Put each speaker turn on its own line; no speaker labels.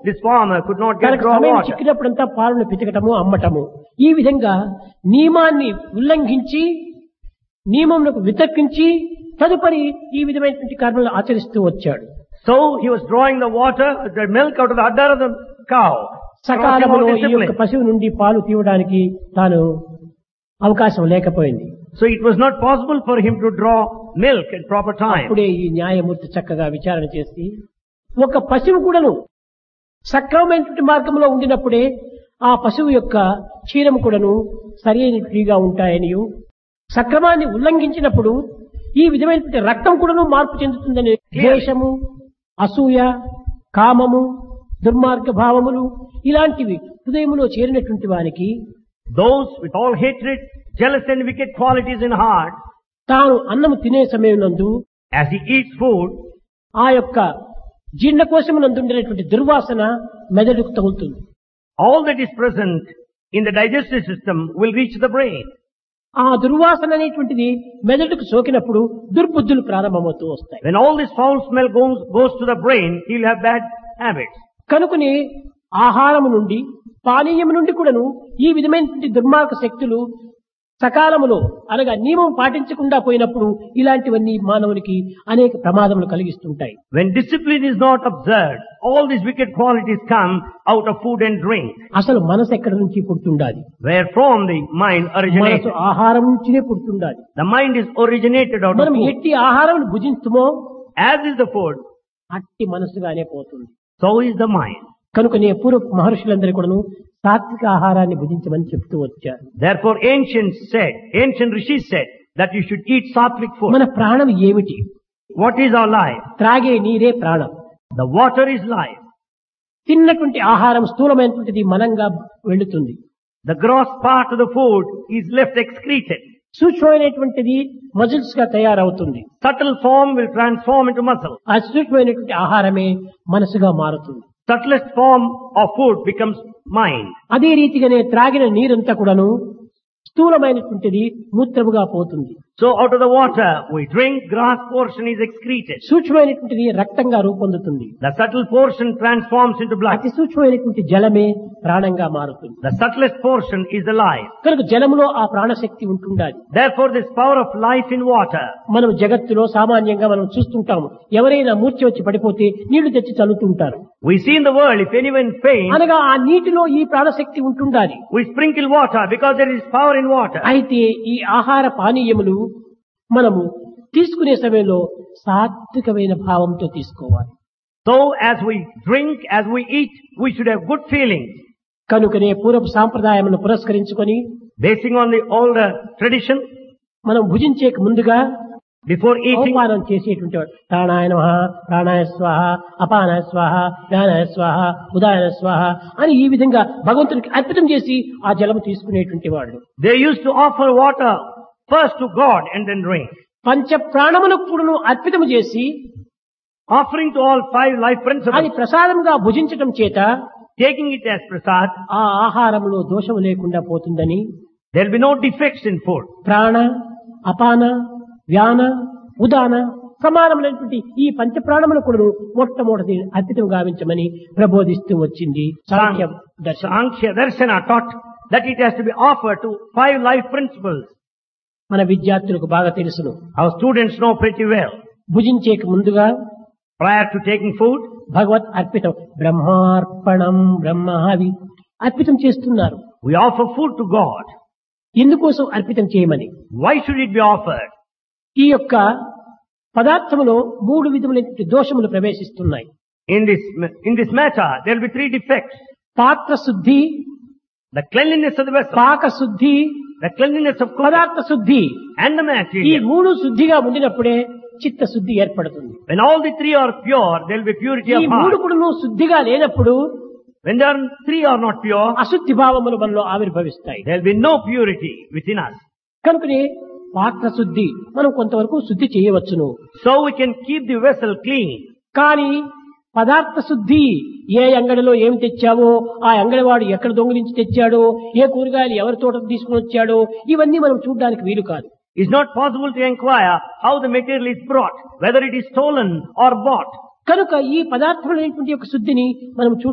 this farmer could not get
తనకు
raw
సమయం
water.
చిక్కినప్పుడంతా పాలను పితకటము అమ్మటము ఈ విధంగా నియమాన్ని ఉల్లంఘించి నియమంకు వితర్కించి తదుపరి ఈ విధమైనటువంటి కర్మలు ఆచరిస్తూ వచ్చాడు
So he was drawing the water, the milk out of the udder of the cow. Crossing all
సకాలంలో ఈ యొక్క
discipline.
పశువు నుండి పాలు తీయడానికి తాను అవకాశం లేకపోయింది
So it was not possible for him to draw milk at proper time.
అప్పుడే ఈ న్యాయమూర్తి చక్కగా విచారణ చేసి ఒక పశువు కూడాను సక్రమమైనటువంటి మార్గంలో ఉండినప్పుడే ఆ పశువు యొక్క క్షీరము కూడాను సరైనట్టుగా ఉంటాయని సక్రమాన్ని ఉల్లంఘించినప్పుడు ఈ విధమైనటువంటి రక్తం కూడాను మార్పు చెందుతుందని ద్వేషము అసూయ కామము దుర్మార్గ భావములు ఇలాంటివి హృదయములో చేరినటువంటి వారికి
Those with all hatred, jealous and wicked qualities in heart,
తాను అన్నము తినే సమయం నందు
as he eats food,
ఆ యొక్క జీర్ణకోశమునందుండేటువంటి దుర్వాసన మెదడుకు తగులుతుంది
all that is present in the digestive system will reach the brain.
ఆ దుర్వాసన అనేటువంటిది మెదడుకు సోకినప్పుడు దుర్బుద్ధులు ప్రారంభమవుతూ వస్తాయి
When all this foul smell goes, goes to the brain, he'll have bad habits.
కనుకని ఆహారము నుండి పానీయము నుండి కూడాను ఈ విధమైనటువంటి దుర్మార్గ శక్తులు సకాలములో అనగా నియమం పాటించకుండా పోయినప్పుడు ఇలాంటివన్నీ మానవునికి అనేక ప్రమాదములు కలిగిస్తుంటాయి
When discipline is not observed, all these wicked qualities come out of food and drink,
అసలు మనసు ఎక్కడి నుంచి పుడుతుండాలి
where from the mind
మనసు
originated.
ఆహారం నుంచినే పుడుతుండాలి
The mind is originated out of
మనం
food.
ఎట్టి ఆహారం భుజించుమో
As is the food,
అట్టి మనసుగానే పోతుంది
so is the mind.
కనుక నే పూర్వ మహర్షులందరూ కూడాను సాత్విక ఆహారాన్ని భుజించమని చెప్తూ వచ్చారు
Therefore ancients said, ancient rishis said, that you should eat sattvic food.
మన ప్రాణం ఏమిటి
What is our life?
త్రాగే నీరే ప్రాణం
The water is life.
తిన్నటువంటి ఆహారం స్థూలమైనటువంటిది మనంగా వెళుతుంది
The gross part of the food is left excreted.
సూక్ష్మమైనటువంటిది మజిల్స్ గా తయారవుతుంది
Subtle form will transform into muscle.
ఆ సూక్ష్మమైనటువంటి ఆహారమే మనసుగా మారుతుంది
Subtlest form of food becomes mind.
అదే రీతిగానే త్రాగిన నీరంతా కూడాను స్థూలమైనటువంటిది మూత్రముగా పోతుంది
So out of the water we drink, gross portion is excreted.
సూక్ష్మమైనటువంటిది రక్తంగా రూపొందుతుంది
The subtle portion transforms into blood.
అతి సూక్ష్మమైనటువంటి జలమే ప్రాణంగా మారుతుంది
The subtlest portion is the life.
కనుక జలములో ఆ ప్రాణశక్తి ఉంటుండాలి
Therefore this power of life in water.
మనం జగత్తులో సామాన్యంగా మనం చూస్తుంటాము ఎవరైనా మూర్ఛ వచ్చి పడిపోతే నీళ్లు తెచ్చి చల్లుతుంటారు
We see in the world if anyone faints,
అనగా ఆ నీటిలో ఈ ప్రాణశక్తి ఉంటుండాలి
we sprinkle water because there is power in water.
అయితే ఈ ఆహార పానీయములు మనము తీసుకునే సమయంలో సాత్వికమైన భావంతో తీసుకోవాలి
So as we drink, as we eat, we should have good feelings.
కనుకనే పూర్వపు సాంప్రదాయమును పురస్కరించుకొని
Basing on the older tradition,
మనం భుజించేక ముందుగా
before eating,
అవమానం చేసేటువంటి వాడు ప్రాణాయ నమః ప్రాణాయ స్వాహ అపానాయ స్వాహ జ్ఞానాయ స్వాహ ఉదాయన స్వాహ అని ఈ విధంగా భగవంతునికి అర్పితం చేసి ఆ జలము తీసుకునేటువంటి వాడు
they used to offer water first to God and then drink.
పంచ ప్రాణములకు కూడాను అర్పితం చేసి
Offering to all five life
అది
principles,
ప్రసాదంగా భుజించటం చేత
taking it as prasad,
ఆ ఆహారంలో దోషము లేకుండా పోతుందని
there will be no defects in food.
ప్రాణ అపాన వ్యాన ఉదాన సమానమైనటువంటి ఈ పంచ ప్రాణములు కూడా మొట్టమొదటి అర్పితం గావించమని ప్రబోధిస్తూ వచ్చింది సాంఖ్య దర్శనం
Sankhya Darshana taught that it has to be offered to five life principles.
మన విద్యార్థులకు బాగా తెలుసును
Our students know pretty well.
భుజించేక ముందుగా
Prior to taking food,
భగవత్ అర్పితం బ్రహ్మార్పణం బ్రహ్మావి అర్పితం చేస్తున్నారు
we offer food to God.
ఎందుకోసం అర్పితం చేయమని
Why should it be offered?
ఈ యొక్క పదార్థములో మూడు విధములైన దోషములు ప్రవేశిస్తున్నాయి
In this, in this matter, there will be three defects.
పాత్ర శుద్ధి
The cleanliness of the vessel,
పాక శుద్ధి
the cleanliness of cooking,
పదార్థ శుద్ధి
and the
ఈ
material.
మూడు శుద్ధిగా ఉండినప్పుడే చిత్త శుద్ధి ఏర్పడుతుంది
When all the three are pure, there will be purity
ఈ
of
మూడు
heart.
కూడా శుద్ధిగా లేనప్పుడు
When there are three are not pure,
అశుద్ధి భావములు మనలో ఆవిర్భవిస్తాయి
there will be no purity within us.
కనుకనే పాత్ర శుద్ధి మనం కొంతవరకు శుద్ధి చేయవచ్చును
So we can keep the vessel clean.
కానీ పదార్థ శుద్ధి ఏ అంగడిలో ఏమి తెచ్చావో ఆ అంగడివాడు ఎక్కడ దొంగిలించి తెచ్చాడో ఏ కూరగాయలు ఎవరి తోట తీసుకుని వచ్చాడో ఇవన్నీ మనం చూడడానికి వీలు కాదు
It's not possible to inquire how the material is brought, whether it is stolen or bought.
కనుక ఈ పదార్థములైనటువంటి యొక్క శుద్ధిని మనం చూ